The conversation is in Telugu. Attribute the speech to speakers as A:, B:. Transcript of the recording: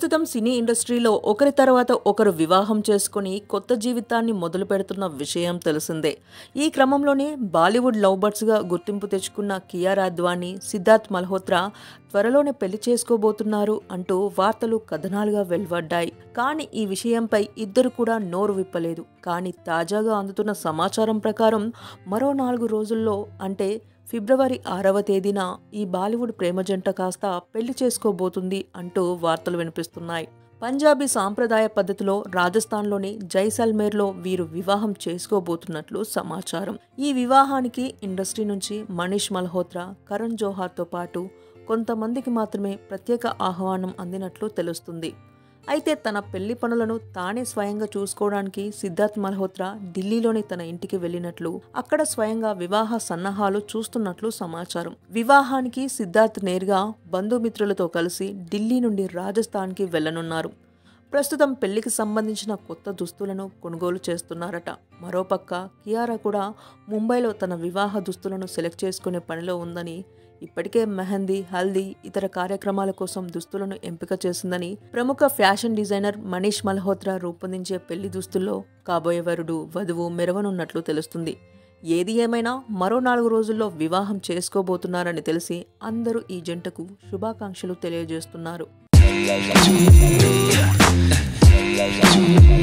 A: ప్రస్తుతం సినీ ఇండస్ట్రీలో ఒకరి తర్వాత ఒకరు వివాహం చేసుకుని కొత్త జీవితాన్ని మొదలు పెడుతున్న విషయం తెలిసిందే ఈ క్రమంలోనే బాలీవుడ్ లవ్ బర్డ్స్గా గుర్తింపు తెచ్చుకున్న కియారా అద్వానీ సిద్ధార్థ్ మల్హోత్రా త్వరలోనే పెళ్లి చేసుకోబోతున్నారు అంటూ వార్తలు కథనాలుగా వెలువడ్డాయి కానీ ఈ విషయంపై ఇద్దరు కూడా నోరు విప్పలేదు కానీ తాజాగా అందుతున్న సమాచారం ప్రకారం మరో నాలుగు రోజుల్లో అంటే ఫిబ్రవరి ఆరవ తేదీన ఈ బాలీవుడ్ ప్రేమ జంట కాస్త పెళ్లి చేసుకోబోతుంది అంటూ వార్తలు వినిపిస్తున్నాయి పంజాబీ సాంప్రదాయ పద్ధతిలో రాజస్థాన్లోని జైసల్మేర్లో వీరు వివాహం చేసుకోబోతున్నట్లు సమాచారం ఈ వివాహానికి ఇండస్ట్రీ నుంచి మనీష్ మల్హోత్రా కరణ్ జోహార్తో పాటు కొంతమందికి మాత్రమే ప్రత్యేక ఆహ్వానం అందినట్లు తెలుస్తుంది అయితే తన పెళ్లి పనులను తానే స్వయంగా చూసుకోవడానికి సిద్ధార్థ్ మల్హోత్రా ఢిల్లీలోని తన ఇంటికి వెళ్ళినట్లు అక్కడ స్వయంగా వివాహ సన్నాహాలు చూస్తున్నట్లు సమాచారం వివాహానికి సిద్ధార్థ్ నేరుగా బంధుమిత్రులతో కలిసి ఢిల్లీ నుండి రాజస్థాన్కి వెళ్లనున్నారు ప్రస్తుతం పెళ్లికి సంబంధించిన కొత్త దుస్తులను కొనుగోలు చేస్తున్నారట మరోపక్క కియారా కూడా ముంబైలో తన వివాహ దుస్తులను సెలెక్ట్ చేసుకునే పనిలో ఉందని ఇప్పటికే మెహందీ హల్దీ ఇతర కార్యక్రమాల కోసం దుస్తులను ఎంపిక చేసిందని ప్రముఖ ఫ్యాషన్ డిజైనర్ మనీష్ మల్హోత్రా రూపొందించే పెళ్లి దుస్తుల్లో కాబోయే వరుడు వధువు మెరవనున్నట్లు తెలుస్తుంది ఏది ఏమైనా మరో నాలుగు రోజుల్లో వివాహం చేసుకోబోతున్నారని తెలిసి అందరూ ఈ జంటకు శుభాకాంక్షలు తెలియజేస్తున్నారు